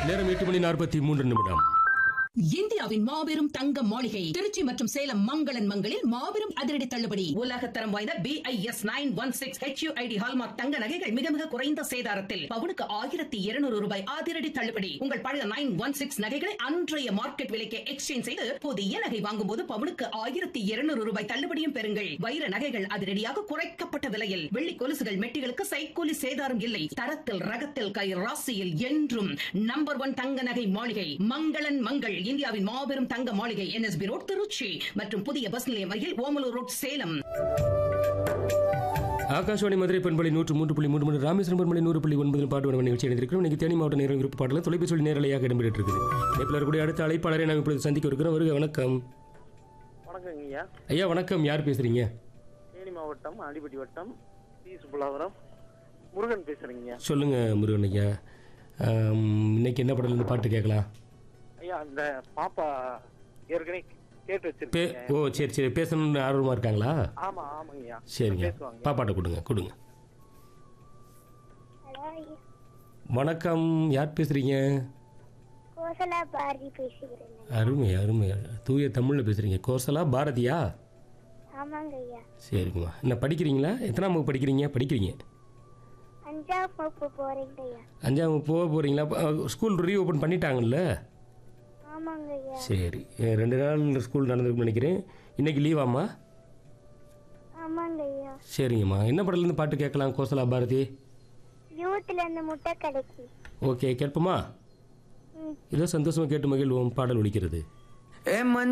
நேரம் எட்டு மணி நாற்பத்தி மூன்று நிமிடம் இந்தியாவின் மாபெரும் தங்க மாளிகை திருச்சி மற்றும் சேலம் மங்களன் மங்களில் மாபெரும் அதிரடி தள்ளுபடி உலகத்தரம் வாய்ந்த B I S nine one six HUID hallmark தங்க நகைகள் மிக மிக குறைந்த சேதாரத்தில் பவுனுக்கு ஆயிரத்தி இருநூறு ரூபாய் அதிரடி தள்ளுபடி உங்கள் பழைய நைன் ஒன் சிக்ஸ் நகைகளை அன்றைய மார்க்கெட் விலைக்கு எக்ஸ்சேஞ்ச் செய்து புதிய நகை வாங்கும் போது பவுனுக்கு ஆயிரத்தி இருநூறு ரூபாய் தள்ளுபடியும் பெறுங்கள் வைர நகைகள் அதிரடியாக குறைக்கப்பட்ட விலையில் வெள்ளி கொலுசுகள் மெட்டிகளுக்கு சைக்கூலி சேதாரம் இல்லை தரத்தில் ரகத்தில் கை ராசியில் என்றும் நம்பர் ஒன் தங்க நகை மாளிகை மங்களன் மங்கள் இந்தியாவின் மாபெரும் தங்க மாளிகை என்எஸ்பி ரோட் திருச்சி மற்றும் புதிய பஸ் நிலையம் அருகில் ஓமலூர் ரோட் சேலம் ஆகாஷவாணி மதுரை பண்பலை நூற்று மூன்று புள்ளி மூன்று மணி ராமேஸ்வரம் பண்பலை நூறு புள்ளி ஒன்பது பாட்டு வன நிகழ்ச்சி அடைந்திருக்கிறோம் இன்னைக்கு தேனி மாவட்ட நேரம் விருப்ப பாடல தொலைபேசி நேரலையாக இடம்பெற்று இருக்குது இணைப்பில் இருக்கக்கூடிய அடுத்த அழைப்பாளரை நாம் இப்பொழுது சந்திக்க இருக்கிறோம் வருக வணக்கம் வணக்கங்க ஐயா ஐயா வணக்கம் யார் பேசுறீங்க தேனி மாவட்டம் ஆண்டிப்பட்டி வட்டம் சி சுப்புலாவரம் முருகன் பேசுறேங்க ஐயா சொல்லுங்க முருகன் ஐயா ஆம், இன்னைக்கு என்ன படத்துல இருந்து பாட்டு கேட்கலாம் ஐயா அந்த பாப்பா ஏற்கனவே கேட்டு பே வச்சிருக்கீங்க ஓ சரி சரி பேசணும்னு ஆர்வமா இருக்காங்களா ஆமா ஆமாங்க ஐயா சரிங்க பேசுவாங்க பாப்பாட்ட கொடுங்க கொடுங்க ஹலோ வணக்கம் யார் பேசுறீங்க கோசலா பாரதி பேசுகிறேன் அருமை அருமை தூய தமிழில் பேசுறீங்க கோசலா பாரதியா ஆமாங்க ஐயா சரிங்கம்மா என்ன படிக்கிறீங்களா எத்தனாம் வகுப்பு படிக்கிறீங்க படிக்கிறீங்க அஞ்சாம் வகுப்பு போறேங்க ஐயா அஞ்சாம் வகுப்பு போக போகிறீங்களா ஸ்கூல் ரீஓப்பன் பண்ணிட்டாங்கல்ல ஆமாங்க ஐயா சரி அஹ் ரெண்டு நாள் ஸ்கூல் நடந்திருக்குன்னு நினைக்கிறேன் இன்னைக்கு லீவாம்மா ஆமாங்க ஐயா சரிங்கம்மா என்ன படத்துலேருந்து பாட்டு கேட்கலாம் கோசலா பாரதி யூத்ல இருந்து முட்டை கடைக்கு ஓகே கேட்போமா ம் ஏதோ சந்தோஷமாக கேட்டு மகிழ்வோம் பாடல் ஒலிக்கிறது ஏ மஞ்ச